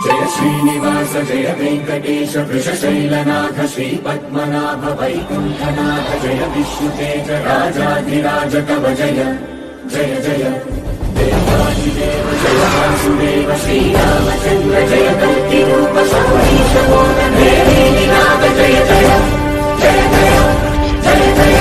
जय श्रीनिवास जय वेङ्कटेश वृषशैलनाथ श्रीपद्मनाभ वैकुण्ठनाथ जय विष्णुतेज राजाधिराज कव जय जय जय देवादिदेव जय वासुदेव श्रीरामचन्द्र जय कल्किरूप शौरीश मोदन देवीनाथ जय जय जय जय जय जय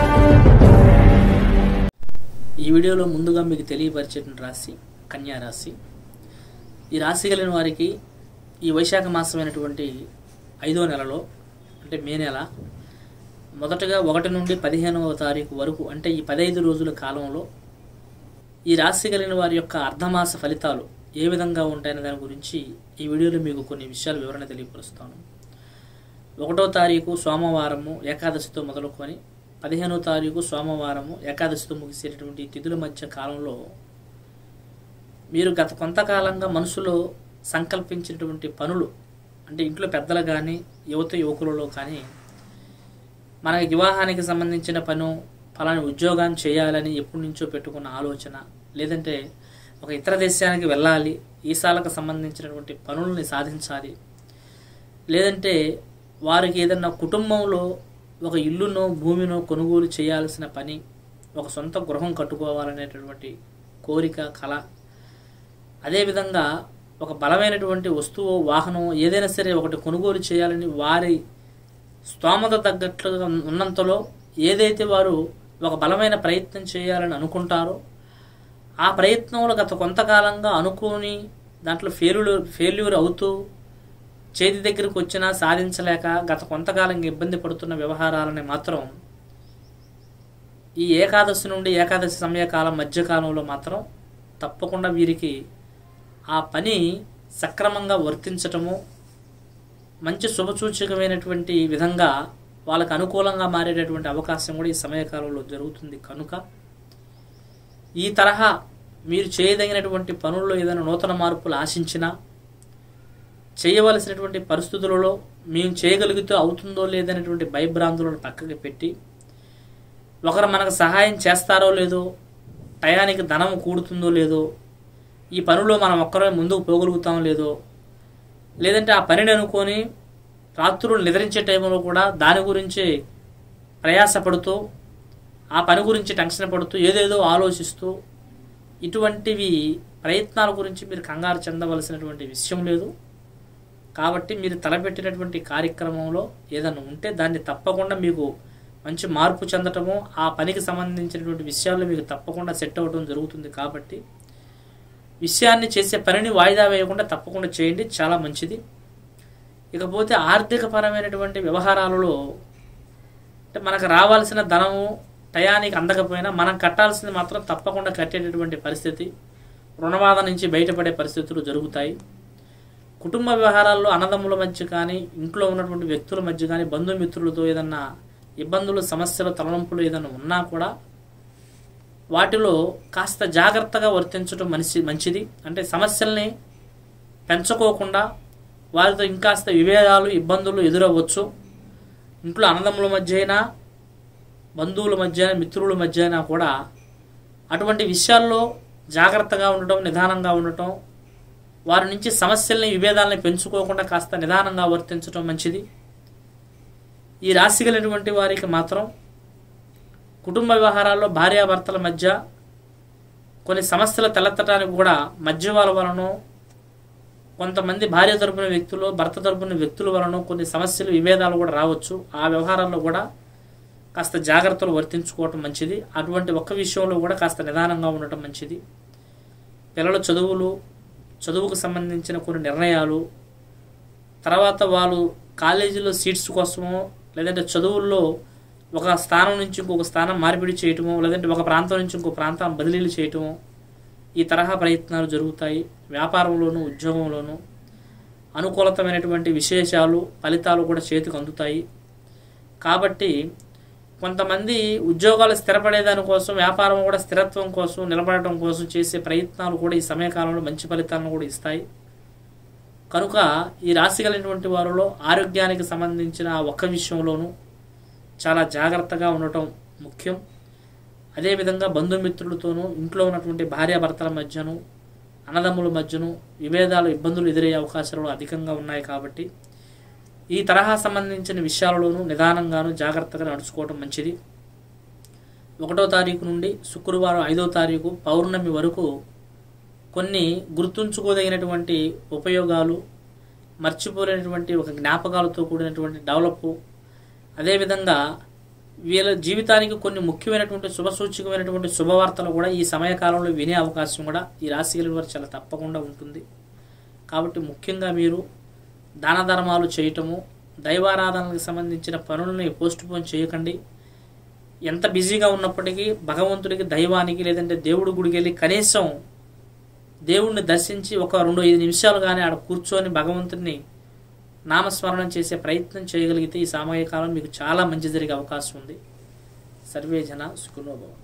ఈ వీడియోలో ముందుగా మీకు తెలియపరిచిన రాశి కన్యా రాశి ఈ రాశి కలిగిన వారికి ఈ వైశాఖ మాసమైనటువంటి ఐదో నెలలో అంటే మే నెల మొదటగా ఒకటి నుండి పదిహేనవ తారీఖు వరకు అంటే ఈ పదహైదు రోజుల కాలంలో ఈ రాశి కలిగిన వారి యొక్క అర్ధమాస ఫలితాలు ఏ విధంగా ఉంటాయనే దాని గురించి ఈ వీడియోలో మీకు కొన్ని విషయాలు వివరణ తెలియపరుస్తాను ఒకటో తారీఖు సోమవారము ఏకాదశితో మొదలుకొని పదిహేనో తారీఖు సోమవారము ఏకాదశితో ముగిసేటటువంటి ఈ తిథుల మధ్య కాలంలో మీరు గత కొంతకాలంగా మనసులో సంకల్పించినటువంటి పనులు అంటే ఇంట్లో పెద్దలు కానీ యువత యువకులలో కానీ మనకి వివాహానికి సంబంధించిన పను ఫలాని ఉద్యోగాన్ని చేయాలని ఎప్పటి నుంచో పెట్టుకున్న ఆలోచన లేదంటే ఒక ఇతర దేశానికి వెళ్ళాలి ఈసాలకు సంబంధించినటువంటి పనులని సాధించాలి లేదంటే వారికి ఏదన్నా కుటుంబంలో ఒక ఇల్లునో భూమినో కొనుగోలు చేయాల్సిన పని ఒక సొంత గృహం కట్టుకోవాలనేటటువంటి కోరిక కళ అదేవిధంగా ఒక బలమైనటువంటి వస్తువు వాహనం ఏదైనా సరే ఒకటి కొనుగోలు చేయాలని వారి స్తోమత తగ్గట్లుగా ఉన్నంతలో ఏదైతే వారు ఒక బలమైన ప్రయత్నం చేయాలని అనుకుంటారో ఆ ప్రయత్నంలో గత కొంతకాలంగా అనుకోని దాంట్లో ఫెయిల్యూర్ ఫెయిల్యూర్ అవుతూ చేతి దగ్గరకు వచ్చినా సాధించలేక గత కొంతకాలంగా ఇబ్బంది పడుతున్న వ్యవహారాలని మాత్రం ఈ ఏకాదశి నుండి ఏకాదశి సమయకాలం మధ్యకాలంలో మాత్రం తప్పకుండా వీరికి ఆ పని సక్రమంగా వర్తించటము మంచి శుభసూచకమైనటువంటి విధంగా వాళ్ళకు అనుకూలంగా మారేటటువంటి అవకాశం కూడా ఈ సమయకాలంలో జరుగుతుంది కనుక ఈ తరహా మీరు చేయదగినటువంటి పనుల్లో ఏదైనా నూతన మార్పులు ఆశించినా చేయవలసినటువంటి పరిస్థితులలో మేము చేయగలిగితే అవుతుందో లేదనేటువంటి భయభ్రాంతులను పక్కకి పెట్టి ఒకరు మనకు సహాయం చేస్తారో లేదో టయానికి ధనం కూడుతుందో లేదో ఈ పనిలో మనం ఒక్కరే ముందుకు పోగలుగుతాం లేదో లేదంటే ఆ పనిని అనుకొని రాత్రులు నిద్రించే టైంలో కూడా దాని గురించి ప్రయాసపడుతూ ఆ పని గురించి టెన్షన్ పడుతూ ఏదేదో ఆలోచిస్తూ ఇటువంటివి ప్రయత్నాల గురించి మీరు కంగారు చెందవలసినటువంటి విషయం లేదు కాబట్టి మీరు తలపెట్టినటువంటి కార్యక్రమంలో ఏదైనా ఉంటే దాన్ని తప్పకుండా మీకు మంచి మార్పు చెందటము ఆ పనికి సంబంధించినటువంటి విషయాల్లో మీకు తప్పకుండా సెట్ అవ్వడం జరుగుతుంది కాబట్టి విషయాన్ని చేసే పనిని వాయిదా వేయకుండా తప్పకుండా చేయండి చాలా మంచిది ఇకపోతే ఆర్థిక పరమైనటువంటి వ్యవహారాలలో అంటే మనకు రావాల్సిన ధనము టయానికి అందకపోయినా మనం కట్టాల్సింది మాత్రం తప్పకుండా కట్టేటటువంటి పరిస్థితి రుణబాధ నుంచి బయటపడే పరిస్థితులు జరుగుతాయి కుటుంబ వ్యవహారాల్లో అన్నదమ్ముల మధ్య కానీ ఇంట్లో ఉన్నటువంటి వ్యక్తుల మధ్య కానీ బంధుమిత్రులతో ఏదన్నా ఇబ్బందులు సమస్యలు తలవంపులు ఏదైనా ఉన్నా కూడా వాటిలో కాస్త జాగ్రత్తగా వర్తించడం మనిషి మంచిది అంటే సమస్యల్ని పెంచుకోకుండా వారితో ఇంకాస్త విభేదాలు ఇబ్బందులు ఎదురవ్వచ్చు ఇంట్లో అన్నదమ్ముల మధ్య అయినా బంధువుల మధ్య మిత్రుల మధ్య అయినా కూడా అటువంటి విషయాల్లో జాగ్రత్తగా ఉండటం నిదానంగా ఉండటం వారి నుంచి సమస్యల్ని విభేదాలని పెంచుకోకుండా కాస్త నిదానంగా వర్తించడం మంచిది ఈ రాశి కలిగినటువంటి వారికి మాత్రం కుటుంబ వ్యవహారాల్లో భార్యాభర్తల మధ్య కొన్ని సమస్యలు తలెత్తడానికి కూడా మధ్యవాల వలన కొంతమంది భార్య తరపున వ్యక్తులు భర్త తరపున వ్యక్తుల వలన కొన్ని సమస్యలు విభేదాలు కూడా రావచ్చు ఆ వ్యవహారాల్లో కూడా కాస్త జాగ్రత్తలు వర్తించుకోవటం మంచిది అటువంటి ఒక్క విషయంలో కూడా కాస్త నిదానంగా ఉండటం మంచిది పిల్లల చదువులు చదువుకు సంబంధించిన కొన్ని నిర్ణయాలు తర్వాత వాళ్ళు కాలేజీలో సీట్స్ కోసమో లేదంటే చదువుల్లో ఒక స్థానం నుంచి ఇంకొక స్థానం మార్పిడి చేయటమో లేదంటే ఒక ప్రాంతం నుంచి ఇంకో ప్రాంతం బదిలీలు చేయటమో ఈ తరహా ప్రయత్నాలు జరుగుతాయి వ్యాపారంలోనూ ఉద్యోగంలోనూ అనుకూలతమైనటువంటి విశేషాలు ఫలితాలు కూడా చేతికి అందుతాయి కాబట్టి కొంతమంది ఉద్యోగాలు స్థిరపడేదాని కోసం వ్యాపారం కూడా స్థిరత్వం కోసం నిలబడటం కోసం చేసే ప్రయత్నాలు కూడా ఈ సమయకాలంలో మంచి ఫలితాలను కూడా ఇస్తాయి కనుక ఈ రాశి కలిగినటువంటి వారిలో ఆరోగ్యానికి సంబంధించిన ఆ ఒక్క విషయంలోనూ చాలా జాగ్రత్తగా ఉండటం ముఖ్యం అదేవిధంగా బంధుమిత్రులతోనూ ఇంట్లో ఉన్నటువంటి భార్యాభర్తల మధ్యను అన్నదమ్ముల మధ్యను విభేదాలు ఇబ్బందులు ఎదురయ్యే అవకాశాలు అధికంగా ఉన్నాయి కాబట్టి ఈ తరహా సంబంధించిన విషయాలలోనూ నిదానంగాను జాగ్రత్తగా నడుచుకోవడం మంచిది ఒకటో తారీఖు నుండి శుక్రవారం ఐదో తారీఖు పౌర్ణమి వరకు కొన్ని గుర్తుంచుకోదగినటువంటి ఉపయోగాలు మర్చిపోలేనటువంటి ఒక జ్ఞాపకాలతో కూడినటువంటి డెవలప్ అదేవిధంగా వీళ్ళ జీవితానికి కొన్ని ముఖ్యమైనటువంటి శుభసూచకమైనటువంటి శుభవార్తలు కూడా ఈ సమయకాలంలో వినే అవకాశం కూడా ఈ రాశి కలిగిన వారు చాలా తప్పకుండా ఉంటుంది కాబట్టి ముఖ్యంగా మీరు దాన ధర్మాలు చేయటము దైవారాధనలకు సంబంధించిన పనులని పోస్ట్ పోన్ చేయకండి ఎంత బిజీగా ఉన్నప్పటికీ భగవంతుడికి దైవానికి లేదంటే దేవుడి గుడికి వెళ్ళి కనీసం దేవుణ్ణి దర్శించి ఒక రెండు ఐదు నిమిషాలు కానీ ఆడ కూర్చొని భగవంతుడిని నామస్మరణం చేసే ప్రయత్నం చేయగలిగితే ఈ సామూహిక కాలం మీకు చాలా మంచి జరిగే అవకాశం ఉంది సర్వే జన సుఖనోభవం